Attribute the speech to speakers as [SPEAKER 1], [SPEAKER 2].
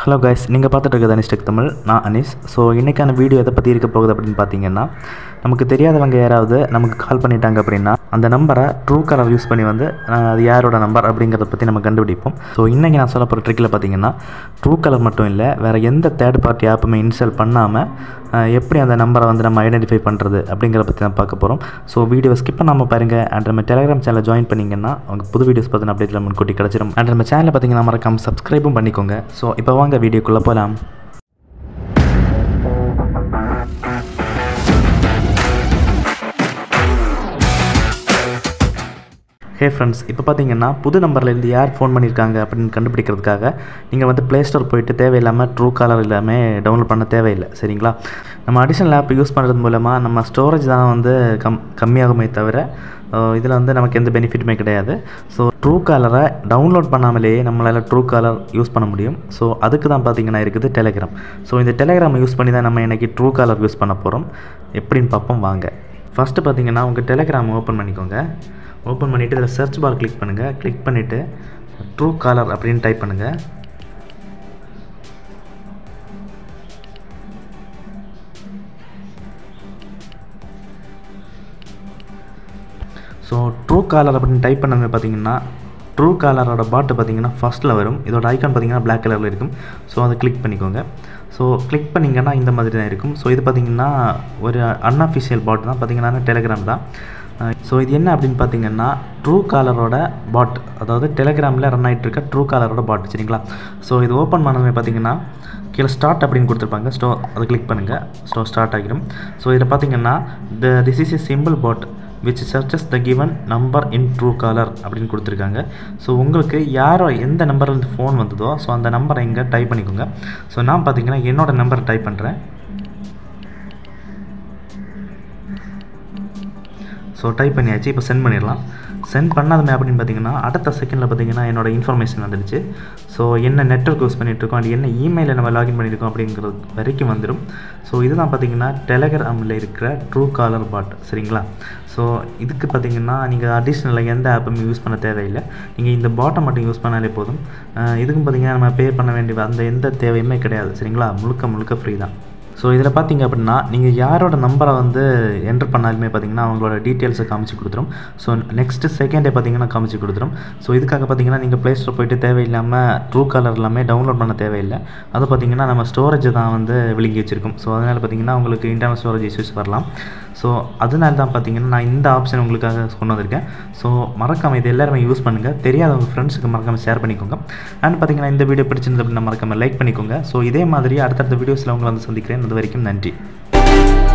[SPEAKER 1] hello guys நீங்கள் பார்த்துட்டு இருக்கிறது அனிஸ்டெக் தமிழ் நான் அனீஸ் ஸோ இன்றைக்கான வீடியோ எதை பற்றி இருக்க போகுது அப்படின்னு பார்த்தீங்கன்னா நமக்கு தெரியாதவங்க யாராவது நமக்கு கால் பண்ணிட்டாங்க அப்படின்னா அந்த நம்பரை ட்ரூ கலர் யூஸ் பண்ணி வந்து அஹ், அது யாரோட நம்பர் அப்படிங்கிறத பற்றி நம்ம கண்டுபிடிப்போம் ஸோ இன்றைக்கி நான் சொல்ல போகிற ட்ரிக்கில் பார்த்தீங்கன்னா ட்ரூ கலர் மட்டும் இல்லை வேறு எந்த தேர்ட் பார்ட்டி ஆப்புமே இன்ஸ்டால் பண்ணாமல் அஹ், எப்படி அந்த நம்பரை வந்து நம்ம ஐடென்டிஃபை பண்ணுறது அப்படிங்கிறத பற்றி தான் பார்க்க போகிறோம் ஸோ வீடியோ ஸ்கிப் பண்ணாமல் பாருங்கள் அண்ட் நம்ம டெலிகிராம் சேனலை ஜாயின் பண்ணிங்கன்னா அவங்க புது வீடியோஸ் பார்த்து அப்டேட்டில் முன்கூட்டி கிடச்சிரும் அண்ட் நம்ம சேனலை பார்த்தீங்கன்னா மறக்காம சப்ஸ்கிரைபும் பண்ணிக்கோங்க ஸோ இப்போ வாங்க வீடியோக்குள்ளே போகலாம் ஹே ஃப்ரெண்ட்ஸ் இப்போ பார்த்தீங்கன்னா புது நம்பர்லேருந்து யார் ஃபோன் பண்ணியிருக்காங்க அப்படின்னு கண்டுபிடிக்கிறதுக்காக நீங்கள் வந்து ப்ளே ஸ்டோர் போயிட்டு தேவையில்லாமல் ட்ரூ காலர் எல்லாமே டவுன்லோட் பண்ண தேவையில்லை சரிங்களா நம்ம அடிஷனல் ஆப் யூஸ் பண்ணுறது மூலமாக நம்ம ஸ்டோரேஜ் தான் வந்து கம் கம்மியாகுமே தவிர இதில் வந்து நமக்கு எந்த பெனிஃபிட்டுமே கிடையாது ஸோ ட்ரூ காலரை டவுன்லோட் பண்ணாமலேயே நம்மளால் ட்ரூ காலர் யூஸ் பண்ண முடியும் ஸோ அதுக்கு தான் பார்த்தீங்கன்னா இருக்குது டெலிகிராம் ஸோ இந்த டெலிகிராமை யூஸ் பண்ணி தான் நம்ம இன்றைக்கி ட்ரூ காலர் யூஸ் பண்ண போகிறோம் எப்படின்னு பார்ப்போம் வாங்க ஃபஸ்ட்டு பார்த்தீங்கன்னா உங்கள் டெலிகிராம் ஓப்பன் பண்ணிக்கோங்க ஓப்பன் பண்ணிவிட்டு இதில் சர்ச் பார் கிளிக் பண்ணுங்கள் கிளிக் பண்ணிவிட்டு ட்ரூ காலர் அப்படின்னு டைப் பண்ணுங்கள் ஸோ ட்ரூ காலர் அப்படின்னு டைப் பண்ணது பார்த்தீங்கன்னா ட்ரூ காலரோட பாட்டு பார்த்தீங்கன்னா ஃபஸ்ட்டில் வரும் இதோட ஐக்கான் பார்த்தீங்கன்னா Black கலரில் இருக்கும் ஸோ அதை கிளிக் பண்ணிக்கோங்க ஸோ கிளிக் பண்ணிங்கன்னா இந்த மாதிரி தான் இருக்கும் ஸோ இது பார்த்தீங்கன்னா ஒரு அன்அஃபிஷியல் பாட் தான் பார்த்தீங்கன்னா டெலிகிராம் தான் ஸோ இது என்ன அப்படின்னு பார்த்தீங்கன்னா ட்ரூ காலரோட பாட் அதாவது டெலிகிராமில் ரன் ஆகிட்டு இருக்க ட்ரூ காலரோட பாட் சரிங்களா ஸோ இது ஓப்பன் பண்ணதுமே பார்த்தீங்கன்னா கீழே ஸ்டார்ட் அப்படின்னு கொடுத்துருப்பாங்க ஸ்டோ அதை கிளிக் பண்ணுங்கள் ஸோ ஸ்டார்ட் ஆகிடும் ஸோ இதில் பார்த்தீங்கன்னா the this is a simple bot which searches the given number in Truecaller அப்படின்னு கொடுத்துருக்காங்க ஸோ உங்களுக்கு யாரோ எந்த நம்பர்லேருந்து ஃபோன் வந்ததோ ஸோ அந்த நம்பரை இங்கே டைப் பண்ணிக்கோங்க ஸோ நான் பார்த்தீங்கன்னா என்னோடய நம்பரை டைப் பண்ணுறேன் ஸோ டைப் பண்ணியாச்சு இப்போ சென்ட் பண்ணிடலாம் சென்ட் பண்ணாதமே அப்படின்னு பார்த்தீங்கன்னா அடுத்த செகண்டில் பார்த்தீங்கன்னா என்னோட இன்ஃபர்மேஷன் வந்துடுச்சு ஸோ என்ன நெட்ஒர்க் யூஸ் பண்ணிகிட்ருக்கோம் அது என்ன இமெயிலில் நம்ம லாகின் பண்ணியிருக்கோம் அப்படிங்கிறது வரைக்கும் வந்துடும் ஸோ இதுதான் பார்த்தீங்கன்னா டெலகிராமில் இருக்கிற ட்ரூ காலர் பாட் சரிங்களா ஸோ இதுக்கு பார்த்தீங்கன்னா நீங்கள் அடிஷ்னலாக எந்த ஆப்பும் யூஸ் பண்ண தேவையில்லை நீங்கள் இந்த பாட்டை மட்டும் யூஸ் பண்ணாலே போதும் அஹ் இதுக்கும் பார்த்தீங்கன்னா நம்ம பே பண்ண வேண்டிய அந்த எந்த தேவையுமே கிடையாது சரிங்களா முழுக்க முழுக்க ஃப்ரீ தான் ஸோ இதில் பார்த்தீங்க அப்படின்னா நீங்கள் யாரோட நம்பரை வந்து என்டர் பண்ணாலுமே பார்த்தீங்கன்னா அவங்களோட டீட்டெயில்ஸை காமிச்சு கொடுத்துரும் ஸோ நெக்ஸ்ட்டு செகண்டே பார்த்தீங்கன்னா காமிச்சு கொடுத்துரும் ஸோ இதுக்காக பார்த்தீங்கன்னா நீங்கள் ப்ளே ஸ்டோர் போயிட்டு தேவையில்லாமல் ட்ரூ கலர் எல்லாமே டவுன்லோட் பண்ண தேவையில்லை அது பார்த்தீங்கன்னா நம்ம ஸ்டோரேஜை தான் வந்து விழுங்கி வச்சிருக்கும் ஸோ அதனால் பார்த்தீங்கன்னா உங்களுக்கு இன்டர்னல் ஸ்டோரேஜ் இஷ்யூஸ் வரலாம் ஸோ அதனால தான் பார்த்தீங்கன்னா நான் இந்த ஆப்ஷன் உங்களுக்காக கொண்டு வந்திருக்கேன் ஸோ மறக்காமல் இது எல்லாருமே யூஸ் பண்ணுங்கள் தெரியாதவங்க ஃப்ரெண்ட்ஸுக்கு மறக்காமல் ஷேர் பண்ணிக்கோங்க அண்ட் பார்த்தீங்கன்னா இந்த வீடியோ பிடிச்சிருந்தது அப்படின்னா மறக்காமல் லைக் பண்ணிக்கோங்க ஸோ இதே மாதிரி அடுத்தடுத்த வீடியோஸில் உங்களை வந்து சந்திக்கிறேன் அது வரைக்கும் நன்றி